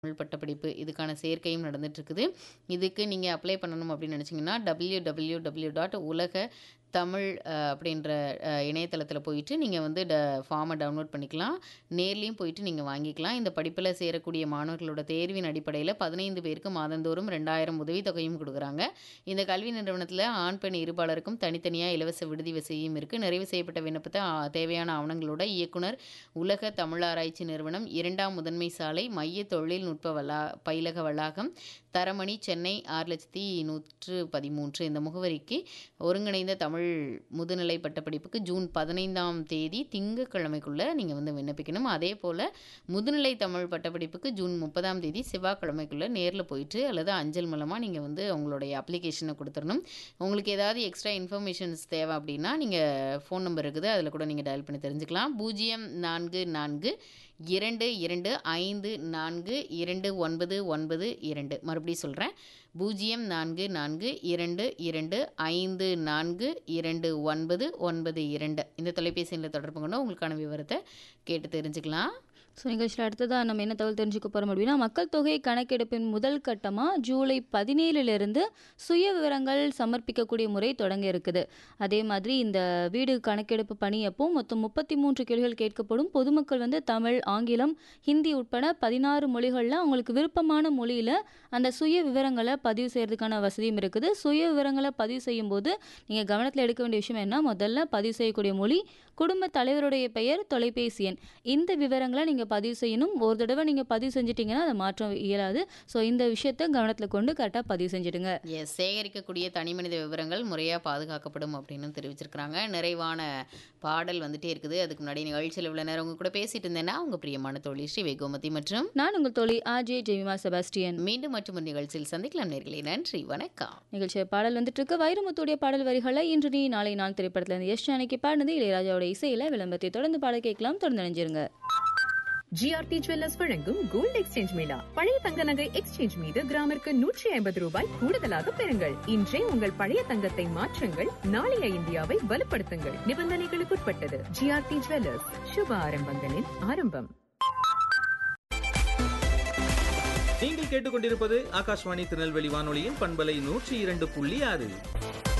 தமிழ் பட்டப்படிப்பு இதுக்கான சேர்க்கையும் நடந்துட்டுருக்குது இதுக்கு நீங்கள் அப்ளை பண்ணணும் அப்படின்னு நினச்சிங்கன்னா டபிள்யூ டபிள்யூ டபிள்யூ டாட் உலக தமிழ் அஹ், அப்படின்ற அஹ், இணையதளத்தில் போயிட்டு நீங்கள் வந்து ட ஃபார்மை டவுன்லோட் பண்ணிக்கலாம் நேர்லேயும் போயிட்டு நீங்கள் வாங்கிக்கலாம் இந்த படிப்பில் சேரக்கூடிய மாணவர்களோட தேர்வின் அடிப்படையில் பதினைந்து பேருக்கு மாதந்தோறும் ரெண்டாயிரம் உதவித்தொகையும் கொடுக்குறாங்க இந்த கல்வி நிறுவனத்தில் ஆண் பெண் இருபாலருக்கும் தனித்தனியாக இலவச விடுதி வசதியும் இருக்குது நிறைவு செய்யப்பட்ட விண்ணப்பத்தை ஆ, தேவையான ஆவணங்களோட இயக்குனர் உலக தமிழாராய்ச்சி நிறுவனம் இரண்டாம் முதன்மை சாலை மைய தொழில்நுட்ப வளா பயிலக வளாகம் தரமணி சென்னை ஆறு லட்சத்தி நூற்று பதிமூன்று இந்த முகவரிக்கு ஒருங்கிணைந்த தமிழ் முதுநிலை பட்டப்படிப்புக்கு ஜூன் பதினைந்தாம் தேதி திங்கட்கிழமைக்குள்ளே நீங்கள் வந்து விண்ணப்பிக்கணும் அதே போல் முதுநிலை தமிழ் பட்டப்படிப்புக்கு ஜூன் முப்பதாம் தேதி செவ்வாய்க்கிழமைக்குள்ளே நேரில் போயிட்டு அல்லது அஞ்சல் மூலமாக நீங்கள் வந்து உங்களுடைய அப்ளிகேஷனை கொடுத்துடணும் உங்களுக்கு ஏதாவது எக்ஸ்ட்ரா இன்ஃபர்மேஷன்ஸ் தேவை அப்படின்னா நீங்கள் ஃபோன் நம்பர் இருக்குது அதில் கூட நீங்கள் டயல் பண்ணி தெரிஞ்சுக்கலாம் பூஜ்ஜியம் நான்கு நான்கு இரண்டு இரண்டு ஐந்து நான்கு இரண்டு ஒன்பது ஒன்பது இரண்டு மறுபடியும் சொல்கிறேன் பூஜ்ஜியம் நான்கு நான்கு இரண்டு இரண்டு ஐந்து நான்கு இரண்டு ஒன்பது ஒன்பது இரண்டு இந்த தொலைபேசி எண்ணில் தொடர்பு கொண்டு உங்களுக்கான விவரத்தை கேட்டு தெரிஞ்சுக்கலாம் ஸோ நிகழ்ச்சியில் அடுத்ததாக நம்ம என்ன தகவல் தெரிஞ்சுக்க போகிறோம் அப்படின்னா மக்கள் தொகை கணக்கெடுப்பின் முதல் கட்டமாக ஜூலை பதினேழுலேருந்து சுய விவரங்கள் சமர்ப்பிக்கக்கூடிய முறை தொடங்க இருக்குது அதே மாதிரி இந்த வீடு கணக்கெடுப்பு பணி அப்போ மொத்தம் முப்பத்தி மூன்று கேள்விகள் கேட்கப்படும் பொதுமக்கள் வந்து தமிழ் ஆங்கிலம் ஹிந்தி உட்பட பதினாறு மொழிகளில் அவங்களுக்கு விருப்பமான மொழியில் அந்த சுய விவரங்களை பதிவு செய்கிறதுக்கான வசதியும் இருக்குது சுய விவரங்களை பதிவு செய்யும்போது நீங்கள் கவனத்தில் எடுக்க வேண்டிய விஷயம் என்ன முதல்ல பதிவு செய்யக்கூடிய மொழி குடும்ப தலைவருடைய பெயர் தொலைபேசி எண் இந்த விவரங்களை நீங்கள் பதிவு செய்யணும் ஒரு தடவை நீங்கள் பதிவு செஞ்சிட்டிங்கன்னா அதை மாற்றம் இயலாது ஸோ இந்த விஷயத்தை கவனத்தில் கொண்டு கரெக்டாக பதிவு செஞ்சுடுங்க எஸ் சேகரிக்கக்கூடிய தனிமனித விவரங்கள் முறையாக பாதுகாக்கப்படும் அப்படின்னு தெரிவிச்சிருக்கிறாங்க நிறைவான பாடல் வந்துட்டே இருக்குது அதுக்கு முன்னாடி நிகழ்ச்சியில் இவ்வளோ நேரம் உங்க கூட பேசிட்டு இருந்தேன்னா உங்க பிரியமான தோழி ஸ்ரீ வெகோமதி மற்றும் நான் உங்கள் தோழி ஆஜே ஜெமிமா செபாஸ்டியன் மீண்டும் மற்றும் ஒரு நிகழ்ச்சியில் சந்திக்கலாம் நேர்களே நன்றி வணக்கம் நிகழ்ச்சியை பாடல் வந்துட்டு இருக்கு வைரமுத்துடைய பாடல் வரிகளை இன்று நீ நாளை நான் திரைப்படத்துல இருந்து எஸ் ஜானகி பாடினது இளையராஜாவோட இசையில விளம்பரத்தை தொடர்ந்து பாட கேட்கலாம் தொடர்ந்து நினைஞ்சிருங்க ஜிஆர்டி ஜுவல்லர்ஸ் வழங்கும் கோல்ட் எக்ஸ்சேஞ்ச் மேளா பழைய தங்க நகை எக்ஸ்சேஞ்ச் மீது கிராமிற்கு நூற்றி ஐம்பது ரூபாய் கூடுதலாக பெறுங்கள் இன்றே உங்கள் பழைய தங்கத்தை மாற்றுங்கள் நாளைய இந்தியாவை வலுப்படுத்துங்கள் நிபந்தனைகளுக்குட்பட்டது ஜிஆர்டி ஜுவல்லர்ஸ் சுப ஆரம்பங்களின் ஆரம்பம் நீங்கள் கேட்டுக்கொண்டிருப்பது ஆகாஷ்வாணி திருநெல்வேலி வானொலியின் பண்பலை நூற்றி இரண்டு புள்ளி ஆறு